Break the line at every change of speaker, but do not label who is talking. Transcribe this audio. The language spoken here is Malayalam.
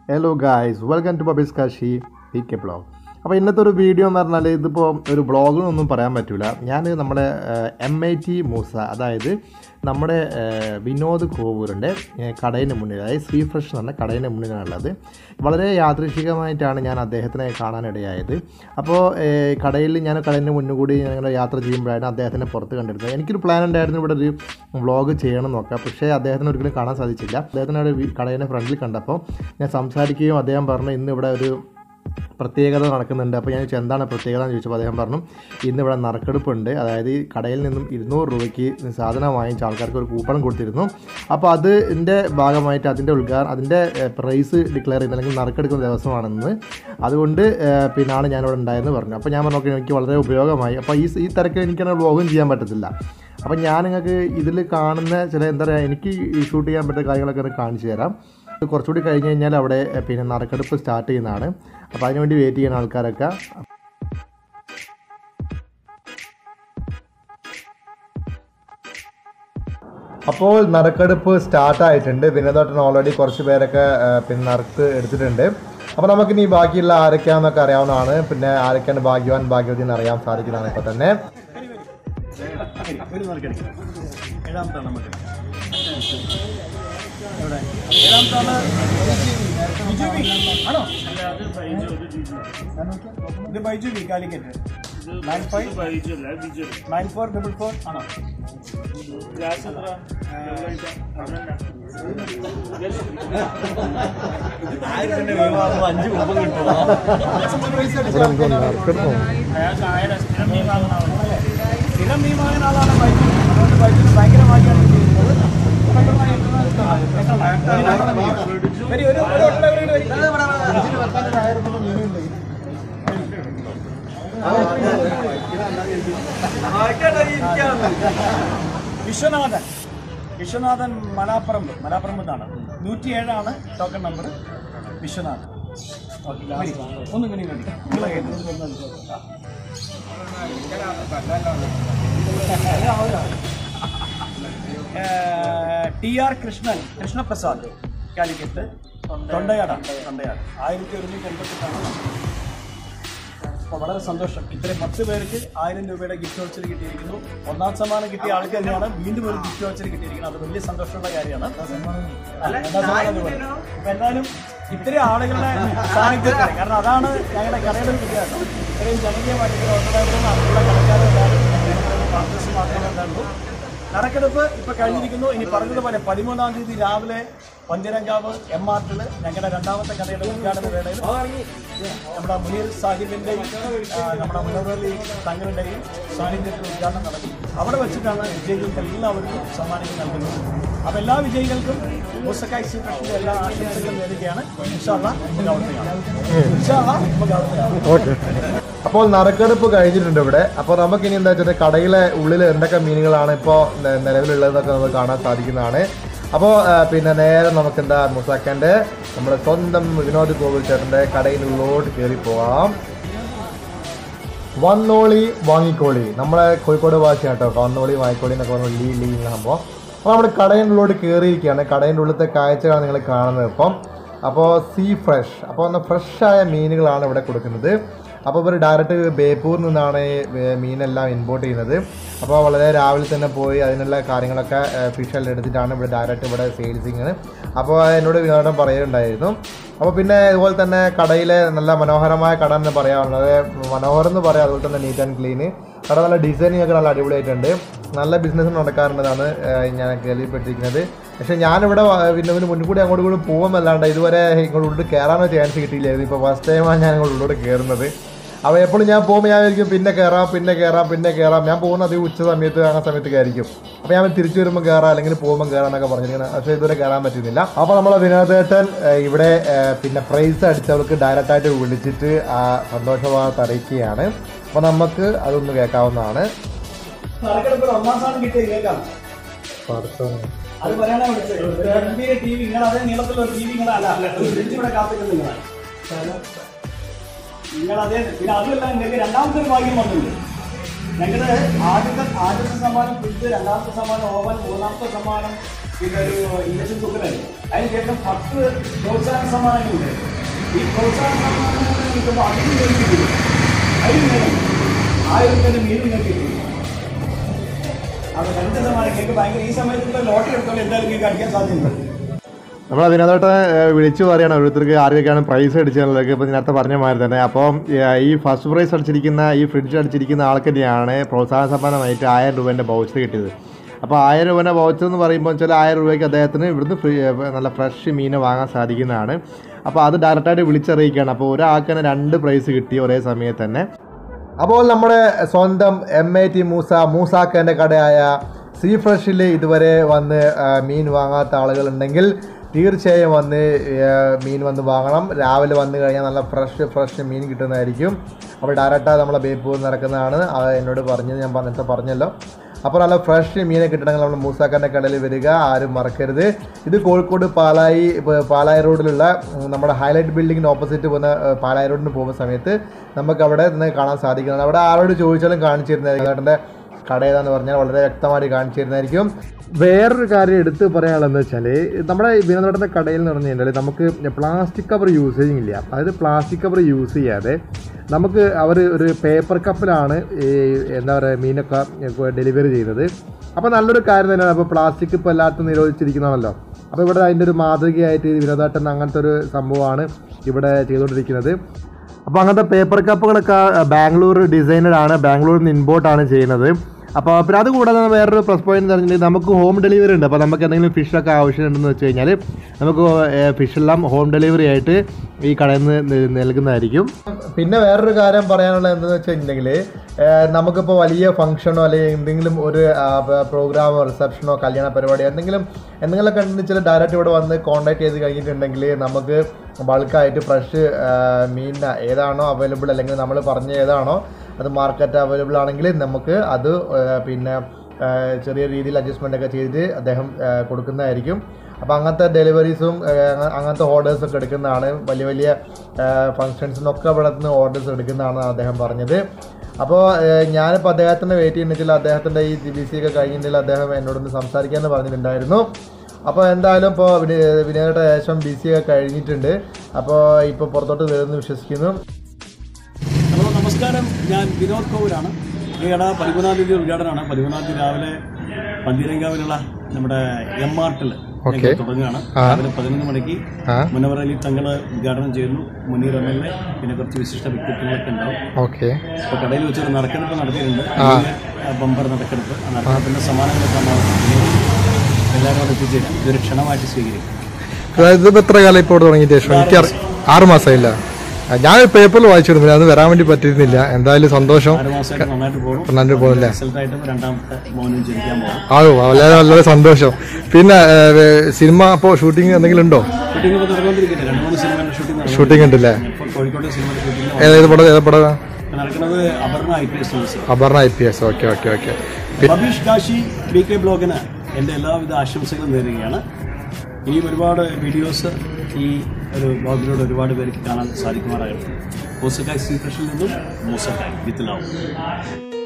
Hello guys welcome to Babish Kashi P K blog അപ്പോൾ ഇന്നത്തെ ഒരു വീഡിയോ എന്ന് പറഞ്ഞാൽ ഇതിപ്പോൾ ഒരു ബ്ലോഗിനൊന്നും പറയാൻ പറ്റില്ല ഞാൻ നമ്മുടെ എം ഐ ടി മൂസ അതായത് നമ്മുടെ ഏഹ്, വിനോദ് കോവൂരിൻ്റെ കടയിന് മുന്നിൽ അതായത് ശ്രീ ഫ്രഷ് എന്ന് പറഞ്ഞ കടയിന് മുന്നിലാണുള്ളത് വളരെ യാദൃശികമായിട്ടാണ് ഞാൻ അദ്ദേഹത്തിനെ കാണാനിടയായത് അപ്പോൾ ഏഹ്, കടയിൽ ഞാൻ കടയിന് മുന്നിൽ കൂടി ഞങ്ങൾ യാത്ര ചെയ്യുമ്പോഴാണ് അദ്ദേഹത്തിനെ പുറത്ത് കണ്ടിരുന്നത് എനിക്കൊരു പ്ലാൻ ഉണ്ടായിരുന്നു ഇവിടെ ഒരു വ്ളോഗ് ചെയ്യണം നോക്കാം പക്ഷേ അദ്ദേഹത്തിന് ഒരിക്കലും കാണാൻ സാധിച്ചില്ല അദ്ദേഹത്തിനെ അവിടെ വി- കടയുടെ ഫ്രണ്ടിൽ കണ്ടപ്പോൾ ഞാൻ സംസാരിക്കുകയും അദ്ദേഹം പറഞ്ഞു ഇന്ന് ഇവിടെ ഒരു പ്രത്യേകത നടക്കുന്നുണ്ട് അപ്പോൾ ഞാൻ ചോദിച്ചു എന്താണ് പ്രത്യേകത എന്ന് ചോദിച്ചപ്പോൾ അദ്ദേഹം പറഞ്ഞു ഇന്ന് ഇവിടെ നറുക്കെടുപ്പുണ്ട് അതായത് ഈ കടയിൽ നിന്നും ഇരുന്നൂറ് രൂപയ്ക്ക് സാധനം വാങ്ങിച്ച ആൾക്കാർക്ക് ഒരു കൂപ്പൺ കൊടുത്തിരുന്നു അപ്പോൾ അതിൻ്റെ ഭാഗമായിട്ട് അതിൻ്റെ ഉദ്ഘാടനം അതിൻ്റെ പ്രൈസ് ഡിക്ലെയർ ചെയ്യുന്ന അല്ലെങ്കിൽ നറുക്കെടുക്കുന്ന ദിവസമാണെന്ന് അതുകൊണ്ട് ഏഹ്, പിന്നാണ് ഞാനിവിടെ ഉണ്ടായെന്ന് പറഞ്ഞു അപ്പോൾ ഞാൻ പറഞ്ഞു "ഓക്കേ, എനിക്ക് വളരെ ഉപയോഗമായി അപ്പോൾ ഈ ഈ തിരക്ക് എനിക്കങ്ങനെ വ്ളോഗും ചെയ്യാൻ പറ്റത്തില്ല അപ്പം ഞാൻ നിങ്ങൾക്ക് ഇതിൽ കാണുന്ന ചില എന്താ പറയുക എനിക്ക് ഈ ഷൂട്ട് ചെയ്യാൻ പറ്റുന്ന കാര്യങ്ങളൊക്കെ ഒന്ന് കാണിച്ചു തരാം ഇത് കുറച്ചുകൂടി കഴിഞ്ഞ് കഴിഞ്ഞാൽ അവിടെ എഹ്, പിന്നെ നറുക്കെടുപ്പ് സ്റ്റാർട്ട് ചെയ്യുന്നതാണ് അപ്പോൾ അതിനുവേണ്ടി വെയിറ്റ് ചെയ്യുന്ന ആൾക്കാരൊക്കെ അപ്പോൾ നറുക്കെടുപ്പ് സ്റ്റാർട്ട് ആയിട്ടുണ്ട് വിനോദോട്ടൻ ഓൾറെഡി കുറച്ച് പേരൊക്കെ ഏഹ്, പിന്നെ നറുക്ക് എടുത്തിട്ടുണ്ട് അപ്പോൾ നമുക്കിനി ബാക്കിയുള്ള ആരൊക്കെയാണെന്നൊക്കെ അറിയാവുന്നതാണ് പിന്നെ ആരൊക്കെയാണ് ഭാഗ്യവാൻ ഭാഗ്യവതി എന്ന് അറിയാൻ സാധിക്കുന്നതാണ് ഇപ്പോൾ തന്നെ
ഏഴാമത്താണ് നമുക്ക് എവിടെ ഏഴാമത്താണ് ബിജു ബി ആണോ ഇത് Baiju B Calicut nine five nine four double four ആണോ ആയിരത്തിന്റെ വിവാഹം അഞ്ച് കുടുംബം കിട്ടുമോ
ഇവിടെ എന്തോ നറുക്കെടുപ്പ്
സ്ഥിരം മീൻ വാങ്ങുന്ന ആളാണ് ബൈജു അതുകൊണ്ട് ബൈജുന് ഭയങ്കരമായിട്ടാണ് ചെയ്യുന്നത് വരി, ഒരു ഒരു hotel എവിടെയാണ് വരി? വിശ്വനാഥൻ വിശ്വനാഥൻ മലാപ്പറമ്പ് മലാപ്പറമ്പ് എന്നാണ് നൂറ്റി ഏഴാണ് ടോക്കൺ നമ്പർ വിശ്വനാഥൻ വരി. ഒന്ന് ഇങ്ങനെ ഇങ്ങോട്ട്. നിങ്ങളെ കയ്യിൽ നിന്ന് ഒന്ന് എടുത്തോ. ഏഹ്, T R Krishnan Krishnaprasad Calicut തൊണ്ടയാടാണ് തൊണ്ടയാട് ആയിരത്തി ഒരുന്നൂറ്റി എൺപത്തെട്ടാണ് അപ്പോൾ വളരെ സന്തോഷം ഇത്രയും പത്ത് പേർക്ക് ആയിരം രൂപയുടെ ഗിഫ്റ്റ് വൗച്ചർ കിട്ടിയിരിക്കുന്നു ഒന്നാം സമ്മാനം കിട്ടിയ ആൾക്ക് തന്നെയാണ് വീണ്ടും ഒരു ഗിഫ്റ്റ് വൗച്ചർ കിട്ടിയിരിക്കുന്നത് അത് വലിയ സന്തോഷമുള്ള കാര്യമാണ് അല്ല, രണ്ടാം സമ്മാനം അതുപോലെ. അപ്പോൾ എന്തായാലും ഇത്രയും ആളുകളുടെ സാന്നിധ്യത്തിൽ കാരണം അതാണ് ഞങ്ങളുടെ കടയുടെ ഒരു വ്യത്യാസം ഇത്രയും ജനകീയമായിട്ടുള്ള ഓട്ടോഡ്രൈവറും അതിലുള്ള കടക്കാരും കോൺഗ്രസ് മാത്രമേ ഉണ്ടാകുള്ളൂ നറുക്കെടുപ്പ് ഇപ്പൊ കഴിഞ്ഞിരിക്കുന്നു ഇനി പറഞ്ഞതുപോലെ പതിമൂന്നാം തീയതി രാവിലെ പഞ്ചരങ്കാവ് എം ആർട്ടിൽ ഞങ്ങളുടെ രണ്ടാമത്തെ കടയുടെ ഉദ്ഘാടന വേളയിൽ നമ്മുടെ മുനീർ സാഹിബിന്റെയും ആ, നമ്മുടെ മുനവലി തങ്ങളുടെയും സാന്നിധ്യത്തിൽ ഉദ്ഘാടനം നടക്കും അവിടെ വെച്ചിട്ടാണ് വിജയികൾക്ക് എല്ലാവർക്കും സമ്മാനങ്ങൾ നൽകുന്നത് അപ്പൊ എല്ലാ വിജയികൾക്കും മുസക്കായ് സീഫിന്റെ എല്ലാ ആശംസകളും നേരുകയാണ് ഇൻഷാല്ല നമുക്ക് അവിടുത്തെ കാണാം ഇൻഷാല്ല നമുക്ക് അവിടുത്തെ കാണാം
ഓക്കെ അപ്പോൾ നറുക്കെടുപ്പ് കഴിഞ്ഞിട്ടുണ്ട് ഇവിടെ അപ്പോൾ നമുക്കിനി എന്താ വെച്ചാൽ കടയിലെ ഉള്ളിൽ എന്തൊക്കെ മീനുകളാണ് ഇപ്പോൾ നിലവിലുള്ളതെന്നൊക്കെ നമുക്ക് കാണാൻ സാധിക്കുന്നതാണ് അപ്പോൾ ആ, പിന്നെ നേരെ നമുക്ക് എന്താ മുസാക്കൻ്റെ നമ്മുടെ സ്വന്തം വിനോദ് കോവിൽ ചേട്ടൻ്റെ കടയിലുള്ളോട്ട് കയറി പോവാം വന്നോളി വാങ്ങിക്കോളി നമ്മളെ കോഴിക്കോട് ഭാഷ കേട്ടോ വന്നോളി വാങ്ങിക്കോളി എന്നൊക്കെ പറഞ്ഞ ലീ ലീ എന്നാകുമ്പോൾ അപ്പോൾ നമ്മുടെ കടയിനുള്ളിലോട്ട് കയറിയിരിക്കുകയാണ് കടയിൻ്റെ ഉള്ളിലത്തെ കാഴ്ചകളാണ് നിങ്ങൾ കാണുന്നത് ഇപ്പം അപ്പോൾ സീ ഫ്രഷ് അപ്പോൾ ഒന്ന് ഫ്രഷായ മീനുകളാണ് ഇവിടെ കൊടുക്കുന്നത് അപ്പോൾ ഇവർ ഡയറക്റ്റ് ബേപ്പൂരിൽ നിന്നാണ് ഈ വേ- മീനെല്ലാം ഇമ്പോർട്ട് ചെയ്യുന്നത് അപ്പോൾ വളരെ രാവിലെ തന്നെ പോയി അതിനുള്ള കാര്യങ്ങളൊക്കെ ഫിഷെല്ലാം എടുത്തിട്ടാണ് ഇവിടെ ഡയറക്റ്റ് ഇവിടെ സെയിൽസിങ് അപ്പോൾ എന്നോട് വിനോദം പറയുന്നുണ്ടായിരുന്നു അപ്പോൾ പിന്നെ ഇതുപോലെ തന്നെ കടയിലെ നല്ല മനോഹരമായ കട എന്ന് പറയാനുള്ളത് മനോഹരം എന്ന് പറയാം അതുപോലെ തന്നെ നീറ്റ് ആൻഡ് ക്ലീൻ കട നല്ല ഡിസൈനിങ് ഒക്കെ നല്ല അടിപൊളിയായിട്ടുണ്ട് നല്ല ബിസിനസ് നടക്കാറുണ്ടെന്നാണ് ഏഹ്, ഞാൻ കേൾവിപ്പെട്ടിരിക്കുന്നത് പക്ഷേ ഞാനിവിടെ വ- പിന്നെ ഇതിന് മുൻകൂടി അങ്ങോട്ട് കൂടി പോകുമല്ലാണ്ട് ഇതുവരെ ഇങ്ങോട്ട് ഉള്ളിൽ കയറാനോ ചാൻസ് കിട്ടിയില്ലായിരുന്നു ഇപ്പോൾ ഫസ്റ്റ് ടൈമാണ് ഞാൻ ഇങ്ങോട്ട് ഉള്ളിലോട്ട് കയറുന്നത് അപ്പോൾ എപ്പോഴും ഞാൻ പോകുമ്പോൾ ഞാൻ വിചാരിക്കും പിന്നെ കയറാം പിന്നെ കയറാം പിന്നെ കയറാം ഞാൻ പോകുന്നത് അത് ഉച്ച സമയത്ത് അങ്ങനെ സമയത്ത് കയറിക്കും അപ്പോൾ ഞാൻ തിരിച്ചു വരുമ്പോൾ കയറാം അല്ലെങ്കിൽ പോകുമ്പോൾ കയറാം എന്നൊക്കെ പറഞ്ഞിരിക്കുന്നത് പക്ഷേ ഇതുവരെ കയറാൻ പറ്റുന്നില്ല അപ്പോൾ നമ്മളെ വിനോദേട്ടൻ ഏഹ്, ഇവിടെ ഏഹ്, പിന്നെ പ്രൈസ് അടിച്ചവർക്ക് ഡയറക്റ്റായിട്ട് വിളിച്ചിട്ട് ആ സന്തോഷവാർത്ത അറിയിക്കുകയാണ് അപ്പോൾ നമുക്ക് അതൊന്ന് കേൾക്കാവുന്നതാണ്
നറുക്കെടുപ്പിൽ ഒന്നാം സ്ഥാനം കിട്ടിയ കേൾക്കാം അത് പറയാനാ വിളിച്ചത് ഒരു ഗംഭീര ടി വി നിങ്ങൾ അതേ നീളത്തിലുള്ള ടി വി നിങ്ങളല്ല ഒരു ഫ്രിഡ്ജ് ഇവിടെ കാത്തിക്കുന്നത് നിങ്ങളാണ് നിങ്ങൾ അതേ പിന്നെ അതുമല്ല നിങ്ങൾക്ക് രണ്ടാമത്തെ ഒരു ഭാഗ്യം വന്നില്ലേ ഞങ്ങളുടെ ആദ്യത്തെ ആദ്യത്തെ സമ്മാനം ഫ്രിഡ്ജ് രണ്ടാമത്തെ സമ്മാനം ഓവൻ മൂന്നാമത്തെ സമ്മാനം പിന്നെ ഒരു ഇഞ്ചക്ഷൻ കുക്കറായി അതിനുശേഷം പത്ത് പ്രോത്സാഹന സമ്മാനങ്ങളുണ്ട് ഈ പ്രോത്സാഹന സമ്മാനങ്ങൾ കിട്ടുമ്പോൾ അതിന് വേണ്ടി അതിന് വേണം ആയിരം രൂപയുടെ മീൻ നിങ്ങൾക്ക് കിട്ടും അത് രണ്ട് ശതമാനം കേക്ക് ഭയങ്കര ഈ സമയത്ത് ലോട്ടറി എടുത്തോണ്ട് എന്തായാലും കേക്ക് അടിക്കാൻ സാധ്യതയുണ്ട്
നമ്മൾ അതിനകത്തോട്ട് വിളിച്ചു പറയണം ഓരോരുത്തർക്ക് ആർക്കൊക്കെയാണ് പ്രൈസ് അടിച്ചതെന്നുള്ളത് ഇപ്പോൾ നേരത്തെ പറഞ്ഞ മാതിരി തന്നെ അപ്പോൾ ഈ ഫസ്റ്റ് പ്രൈസ് അടിച്ചിരിക്കുന്ന ഈ ഫ്രിഡ്ജ് അടിച്ചിരിക്കുന്ന ആൾക്ക് തന്നെയാണ് പ്രോത്സാഹന സമ്മാനമായിട്ട് ആയിരം രൂപേൻ്റെ വൗച്ചർ കിട്ടിയത് അപ്പോൾ ആയിരം രൂപേൻ്റെ വൗച്ചർ എന്ന് പറയുമ്പോൾ വെച്ചാൽ ആയിരം രൂപയ്ക്ക് അദ്ദേഹത്തിന് ഇവിടുന്ന് ഫ്രീ നല്ല ഫ്രഷ് മീൻ വാങ്ങാൻ സാധിക്കുന്നതാണ് അപ്പോൾ അത് ഡയറക്റ്റായിട്ട് വിളിച്ചറിയിക്കുകയാണ് അപ്പോൾ ഒരാൾക്ക് തന്നെ രണ്ട് പ്രൈസ് കിട്ടി ഒരേ സമയത്ത് തന്നെ അപ്പോൾ നമ്മുടെ സ്വന്തം എം എ ടി മൂസ മൂസാക്കൻ്റെ കടയായ സീ ഫ്രഷിൽ ഇതുവരെ വന്ന് ആ, മീൻ വാങ്ങാത്ത ആളുകളുണ്ടെങ്കിൽ തീർച്ചയായും വന്ന് ആ, മീൻ വന്ന് വാങ്ങണം രാവിലെ വന്നു കഴിഞ്ഞാൽ നല്ല ഫ്രഷ് ഫ്രഷ് മീൻ കിട്ടുന്നതായിരിക്കും അപ്പോൾ ഡയറക്റ്റായി നമ്മളെ ബേപ്പൂർ നടക്കുന്നതാണ് അത് എന്നോട് പറഞ്ഞത് ഞാൻ നേരത്തെ പറഞ്ഞല്ലോ അപ്പോൾ നല്ല ഫ്രഷ് മീനെ കിട്ടണമെങ്കിൽ നമ്മൾ മൂസാക്കൻ്റെ കടയിൽ വരിക ആരും മറക്കരുത് ഇത് കോഴിക്കോട് പാലായി ഇപ്പോൾ പാലായി റോഡിലുള്ള ഉം, നമ്മുടെ ഹൈലൈറ്റ് ബിൽഡിങ്ങിന് ഓപ്പോസിറ്റ് പോകുന്ന ഏഹ്, പാലായി റോഡിന് പോകുന്ന സമയത്ത് നമുക്ക് അവിടെ നിന്ന് കാണാൻ സാധിക്കുന്നതാണ് അവിടെ ആരോട് ചോദിച്ചാലും കാണിച്ചു തരുന്നതായിരിക്കും ഏട്ടൻ്റെ കട ഏതാന്ന് പറഞ്ഞാൽ വളരെ വ്യക്തമായിട്ട് കാണിച്ചു തരുന്നതായിരിക്കും വേറൊരു കാര്യം എടുത്ത് പറയാനുള്ളതെന്ന് വെച്ചാൽ നമ്മുടെ വിനോദത്തിന്റെ കടയിൽ എന്ന് പറഞ്ഞു കഴിഞ്ഞാൽ നമുക്ക് പ്ലാസ്റ്റിക് കവർ യൂസേജിങ് ഇല്ല അതായത് പ്ലാസ്റ്റിക് കവർ യൂസ് ചെയ്യാതെ നമുക്ക് അവർ ഒരു പേപ്പർ കപ്പിലാണ് ഈ എന്താ പറയുക മീനൊക്കെ ഡെലിവറി ചെയ്യുന്നത് അപ്പോൾ നല്ലൊരു കാര്യം തന്നെയാണ് അപ്പോൾ പ്ലാസ്റ്റിക് ഇപ്പോൾ എല്ലായിടത്തും നിരോധിച്ചിരിക്കുന്നതാണല്ലോ അപ്പോൾ ഇവിടെ അതിൻ്റെ ഒരു മാതൃകയായിട്ട് ഈ വിനോദാട്ടൻ അങ്ങനത്തെ ഒരു സംഭവമാണ് ഇവിടെ ചെയ്തുകൊണ്ടിരിക്കുന്നത് അപ്പോൾ അങ്ങനത്തെ പേപ്പർ കപ്പുകളൊക്കെ ബാംഗ്ലൂർ ഡിസൈനഡ് ആണ് ബാംഗ്ലൂരിൽ നിന്ന് ഇമ്പോർട്ടാണ് ചെയ്യുന്നത് അപ്പോൾ പിന്നെ അത് കൂടാതെ വേറൊരു പ്ലസ് പോയിന്റ് എന്ന് പറഞ്ഞിട്ടുണ്ടെങ്കിൽ നമുക്ക് ഹോം ഡെലിവറി ഉണ്ട് അപ്പോൾ നമുക്ക് എന്തെങ്കിലും ഫിഷൊക്കെ ആവശ്യമുണ്ടെന്ന് വെച്ച് കഴിഞ്ഞാൽ നമുക്ക് ഫിഷെല്ലാം ഹോം ഡെലിവറി ആയിട്ട് ഈ കടയിൽ നിന്ന് നൽകുന്നതായിരിക്കും പിന്നെ വേറൊരു കാര്യം പറയാനുള്ളത് എന്താണെന്ന് വെച്ചിട്ടുണ്ടെങ്കിൽ നമുക്കിപ്പോൾ വലിയ ഫംഗ്ഷനോ അല്ലെങ്കിൽ എന്തെങ്കിലും ഒരു പ്രോഗ്രാമോ റിസപ്ഷനോ കല്യാണ പരിപാടിയോ എന്തെങ്കിലും എന്തെങ്കിലുമൊക്കെ ഉണ്ടെന്ന് വെച്ചാൽ ഡയറക്റ്റ് ഇവിടെ വന്ന് കോൺടാക്ട് ചെയ്ത് കഴിഞ്ഞിട്ടുണ്ടെങ്കിൽ നമുക്ക് ബൾക്കായിട്ട് ഫ്രഷ് മീൻ ഏതാണോ അവൈലബിൾ അല്ലെങ്കിൽ നമ്മൾ പറഞ്ഞ ഏതാണോ അത് മാർക്കറ്റ് അവൈലബിൾ ആണെങ്കിൽ നമുക്ക് അത് ആ, പിന്നെ ആ, ചെറിയ രീതിയിൽ അഡ്ജസ്റ്റ്മെൻ്റ് ഒക്കെ ചെയ്ത് അദ്ദേഹം ആ, കൊടുക്കുന്നതായിരിക്കും അപ്പോൾ അങ്ങനത്തെ ഡെലിവറീസും അങ്ങനത്തെ ഓർഡേഴ്സ് ഒക്കെ എടുക്കുന്നതാണ് വലിയ വലിയ ഫങ്ഷൻസിനൊക്കെ ഇവിടെ നിന്ന് ഓർഡേഴ്സ് എടുക്കുന്നതാണ് അദ്ദേഹം പറഞ്ഞത് അപ്പോൾ ഞാനിപ്പോൾ അദ്ദേഹത്തിൻ്റെ വെയിറ്റ് ചെയ്യുന്നെങ്കിൽ അദ്ദേഹത്തിൻ്റെ ഈ ബി സി ഒക്കെ കഴിഞ്ഞിട്ടുണ്ടെങ്കിൽ അദ്ദേഹം എന്നോടൊന്ന് സംസാരിക്കാമെന്ന് പറഞ്ഞിട്ടുണ്ടായിരുന്നു അപ്പോൾ എന്തായാലും ഇപ്പോൾ വിനോദയുടെ ശേഷം ബി സി ഒക്കെ കഴിഞ്ഞിട്ടുണ്ട് അപ്പോൾ ഇപ്പോൾ പുറത്തോട്ട് വരുമെന്ന് വിശ്വസിക്കുന്നു
ഹലോ നമസ്കാരം ഞാൻ വിനോദ് കോവിലാണ് ഈ കട പതിമൂന്നാം തീയതി ഉദ്ഘാടനമാണ് പതിമൂന്നാം തീയതി രാവിലെ പന്തീരങ്കാവിലുള്ള നമ്മുടെ എം ആർട്ടിൽ
Okay.
തുടങ്ങുകയാണ് രാവിലെ പതിനൊന്ന് മണിക്ക്
ആ
മുനവർ അലി തങ്ങള് ഉദ്ഘാടനം ചെയ്യുന്നു മുനീർ എം എൽ എ പിന്നെ കുറച്ച് വിശിഷ്ട വ്യക്തിത്വങ്ങളൊക്കെ ഉണ്ടാവും
ഓക്കെ
അപ്പോൾ കടയിൽ വെച്ചൊരു നറുക്കെടുപ്പ് നടത്തിയിട്ടുണ്ട് വലിയ ബമ്പർ നറുക്കെടുപ്പ് ആ നറുക്കെടുപ്പിന്റെ സമ്മാനങ്ങളൊക്കെ ഉണ്ടാവും എല്ലാവരും അവിടെ എത്തിച്ചേരും ഇതൊരു ക്ഷണമായിട്ട് സ്വീകരിക്കും
ഇതിപ്പോൾ എത്ര കാലം ഇപ്പോൾ തുടങ്ങിയിട്ട് ശേഷം എനിക്ക് ആറ് മാസമായില്ല ഞാൻ പേപ്പറിൽ വായിച്ചിരുന്നു അത് വരാൻ വേണ്ടി പറ്റിയിരുന്നില്ല എന്തായാലും സന്തോഷം
ആറ് മാസമായിട്ട് നന്നായിട്ട് പോകും
നന്നായിട്ട് പോകുന്നില്ലേ
റിസൾട്ടായിട്ടും രണ്ടാമത്തെ മോനും ജനിക്കാൻ പോകും
ആ വളരെ വളരെ സന്തോഷം പിന്നെ ഏ, സിനിമ അപ്പോൾ ഷൂട്ടിംഗ് എന്തെങ്കിലും ഉണ്ടോ
ഷൂട്ടിംഗ് ഇപ്പോൾ നടന്നുകൊണ്ടിരിക്കുന്നത് രണ്ട് മൂന്ന് സിനിമയുടെ ഷൂട്ടിംഗ്
ഷൂട്ടിംഗ് ഉണ്ടല്ലേ
ഇപ്പോൾ കോഴിക്കോട് സിനിമയുടെ ഷൂട്ടിംഗ്
ഏത് പടം ഏത് പടം
നടക്കുന്നത് Aparna I P S news
Aparna I P S okay okay okay
Babish Kashi B K ബ്ലോഗിന് എൻ്റെ എല്ലാവിധ ആശംസകളും നേരുകയാണ് ഇനിയും ഒരുപാട് വീഡിയോസ് ഈ ഒരു ബ്ലോഗിലൂടെ ഒരുപാട് പേർക്ക് കാണാൻ സാധിക്കുമാറാകട്ടെ മൂസക്കായ് സീ ഫ്രഷിൽ നിന്നും മൂസക്കായ് വിത്ത് ലവ്